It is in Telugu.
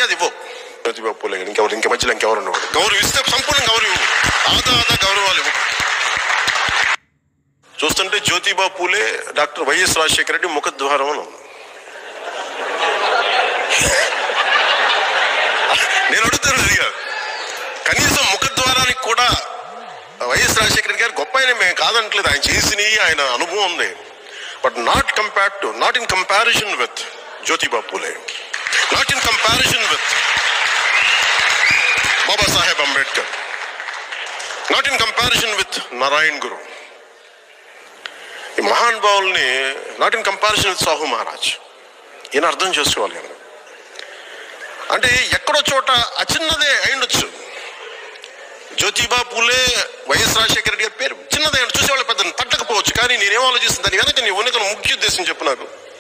మర్యాద ఇవ్వవు జ్యోతిబా పూలే గారు ఇంకెవరు ఇంక మధ్యలో ఇంకెవరు ఉండవు గౌరవిస్తే సంపూర్ణ గౌరవం ఇవ్వు ఆదా ఆదా గౌరవాలు ఇవ్వు చూస్తుంటే జ్యోతిబా పూలే డాక్టర్ వైఎస్ రాజశేఖర రెడ్డి ముఖద్వారం అని ఉంది నేను అడుగుతాను అది కాదు కనీసం ముఖద్వారానికి కూడా వైఎస్ రాజశేఖర రెడ్డి గారు గొప్ప ఆయన మేము కాదంటలేదు ఆయన చేసినవి ఆయన అనుభవం ఉంది but not compare to not in comparison with Jyotiba Phule not in comparison with Babasaheb Ambedkar not in comparison with Narayan Guru ఈ మహానుభావుల్ని not in comparison with Sahu Maharaj ఈయన అర్థం చేసుకోవాలి కదా అంటే ఎక్కడో చోట అచిన్నదే అయిండొచ్చు జ్యోతిబా పూలే వైఎస్ రాజశేఖర రెడ్డి గారి పేరు చిన్నదే చూసేవాళ్ళు పెద్ద తట్టకపోవచ్చు కానీ నేనేం ఆలోచిస్తుంది దాని వెనక నీ ఉన్నత ముఖ్య ఉద్దేశం చెప్పు నాకు